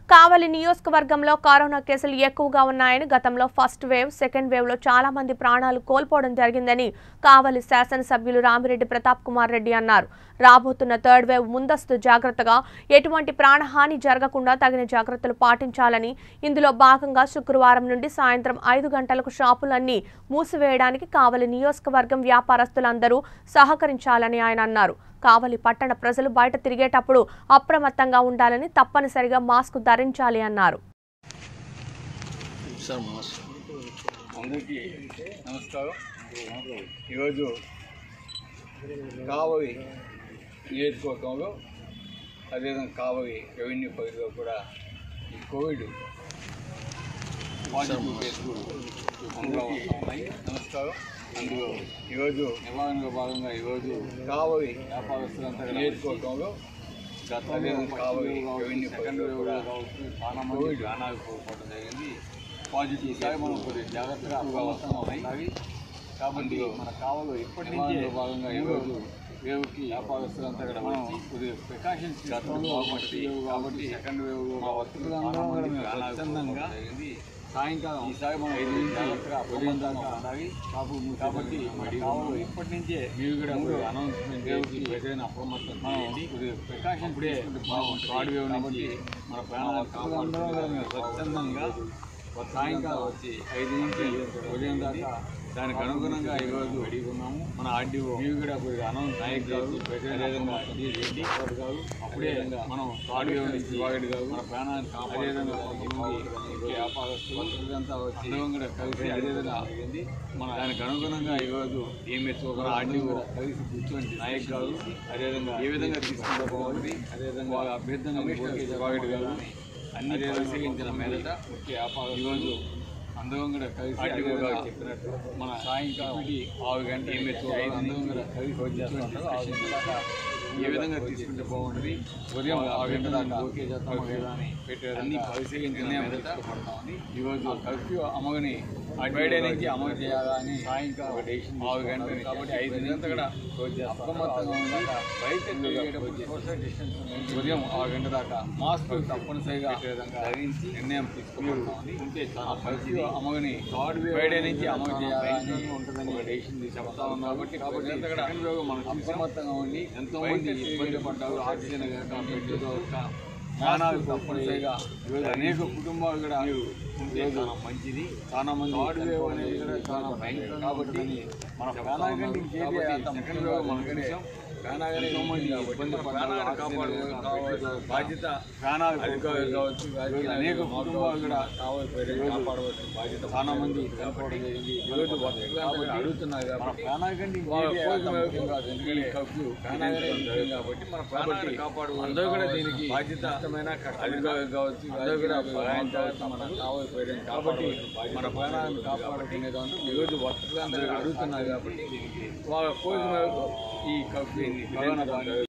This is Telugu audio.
కావలి నియోజకవర్గంలో కరోనా కేసులు ఎక్కువగా ఉన్నాయని గతంలో ఫస్ట్ వేవ్ సెకండ్ వేవ్ లో చాలా మంది ప్రాణాలు కోల్పోవడం జరిగిందని కావలి శాసనసభ్యులు రామిరెడ్డి ప్రతాప్ కుమార్ రెడ్డి అన్నారు రాబోతున్న థర్డ్ వేవ్ ముందస్తు జాగ్రత్తగా ఎటువంటి ప్రాణహాని జరగకుండా తగిన జాగ్రత్తలు పాటించాలని ఇందులో భాగంగా శుక్రవారం నుండి సాయంత్రం ఐదు గంటలకు షాపులన్నీ మూసివేయడానికి కావలి నియోజకవర్గం వ్యాపారస్తులందరూ సహకరించాలని ఆయన అన్నారు కావలి పట్టణ ప్రజలు బయట తిరిగేటప్పుడు అప్రమత్తంగా ఉండాలని తప్పనిసరిగా మాస్క్ ధరించాలి అన్నారు సార్ మాస్ అందరికీ నమస్కారం ఈరోజు కావలి నియోజకవర్గంలో అదేవిధంగా కావలి రెవెన్యూ పరిధిలో కూడా ఈ కోవిడ్ పాజిటివ్ కేసులు ఎక్కువగా ఉన్నాయి నమస్కారం అందులో ఈరోజు నివారణలో భాగంగా ఈరోజు కావలి వ్యాపారస్తులంతా నియోజకవర్గంలో గత అదేవిధంగా కావలి రెవెన్యూ పరిధిలో కూడా చాలా మంది ప్రాణాలు కోల్పోవడం జరిగింది పాజిటివ్ ఈసారి మనం కొద్దిగా జాగ్రత్తగా అప్రమత్తంగా ఉన్నాయి కాబట్టి మన కావాలి ఇప్పటి నుంచే భాగంగా ఈరోజు వేవ్కి వ్యాపారస్తులంతా కూడా మనం కొద్దిగా ప్రికాషన్స్ గతంలో బాగుపట్టి కాబట్టి సెకండ్ వేవ్ మా వర్తకులందరూ కూడా మేము స్వచ్ఛందంగా సాయంకాలం ఈసారి మనం ఐదు నుంచి జాగ్రత్తగా ఉదయం దాకా ఉండాలి కాబట్టి మన కావాలి ఇప్పటి నుంచే మీరు కూడా అనౌన్స్మెంట్ చేసి ప్రజలను అప్రమత్తం చేయండి కొద్దిగా ప్రికాషన్స్ తీసుకుంటే బాగుంటుంది థర్డ్ వేవ్ నుంచి మన ప్రాణాలు కాపాడుకుంటూ కూడా మేము స్వచ్ఛందంగా సాయంకాలం వచ్చి ఐదు నుంచి ఉదయం దాకా దానికి అనుగుణంగా ఈరోజు ఉన్నాము మన ఆర్డీఓ మీరు కూడా కొద్దిగా అనౌన్స్ నాయక్ గారు అదేవిధంగా చేయండి కాదు అప్పుడే మనం ఆడియో నుంచి వాగడి కాదు మన ప్రాణాన్ని అదేవిధంగా కొంతమంది వ్యాపారస్తులు ఇదంతా వచ్చి అందరం కూడా కలిసి అదేవిధంగా జరిగింది మన దానికి అనుగుణంగా ఈరోజు ఏమెచ్చు మన ఆర్డీఓ కలిసి కూర్చోండి నాయక్ గారు అదేవిధంగా ఏ విధంగా తీసుకుంటే బాగుంటుంది అదేవిధంగా వాళ్ళ అభ్యర్థన వాగడి గారు అన్ని పరిశీలించిన మీదట ముఖ్య వ్యాపారం ఈరోజు అందరం కూడా కలిసి అడిగోగా చెప్పినట్టు మన సాయంకాలం ఆరు గంటల ఏమెచ్చు అందరం కూడా కలిసి వచ్చేటువంటి ఏ విధంగా తీసుకుంటే బాగుంటుంది ఉదయం ఆరు గంటల దాకా ఓకే చేస్తాము లేదా అని పెట్టే అన్ని పరిశీలించిన మీదట ఈరోజు కర్ఫ్యూ అమలుని ఫ్రైడే నుంచి అమలు చేయాలని సాయంకాలం ఆరు గంటల నుంచి కాబట్టి ఐదు గంటల కూడా అప్రమత్తంగా ఉంది బయట తిరిగేటప్పుడు సోషల్ డిస్టెన్స్ ఉదయం ఆరు గంటల దాకా మాస్క్ తప్పనిసరిగా ధరించి నిర్ణయం తీసుకున్నామని ఉంటే చాలా కర్ఫ్యూ అమలుని ఫ్రైడే నుంచి అమలు చేయాలని ఉంటుందని డెసిషన్ చెప్తా ఉన్నాం కాబట్టి కాబట్టి అంతా కూడా మనం అప్రమత్తంగా ఉండి ఎంతో మంది ఇబ్బంది పడ్డారు ఆక్సిజన్ కాక ప్రాణాలు తప్పనిసరిగా ఈరోజు అనేక కుటుంబాలు కూడా ఉంటే చాలా మంచిది చాలా మంది హార్డ్వేర్ అనేది కూడా చాలా భయంకరం కాబట్టి మన ప్రాణాల కంటే ఇంకేది సెకండ్ వేవ్ మనం చూసాం ప్రాణాలు ఎంతో మంది ఇబ్బంది పడ్డారు కాపాడు బాధ్యత ప్రాణాలు కావచ్చు ఈరోజు అనేక కుటుంబాలు కూడా కావాలి కాపాడవలసిన బాధ్యత చాలా మంది చనిపోవడం జరిగింది ఈరోజు వర్తకులు అడుగుతున్నారు కాబట్టి ప్రాణాల కంటే ఇంకేది కాదు ఎందుకంటే కర్ఫ్యూ ప్రాణాలు కాబట్టి మన ప్రాణాలు కాపాడు అందరూ కూడా దీనికి బాధ్యత అధికారులు కావచ్చు అందరూ కూడా భరాయించాల్సిన మన కావాలి కాబట్టి మన ప్రాణాలను కాపాడుకునే దాంట్లో ఈరోజు వర్తకులు అందరూ అడుగుతున్నారు కాబట్టి వాళ్ళ కోరిక మేరకు ఈ కర్ఫ్యూ కరోనా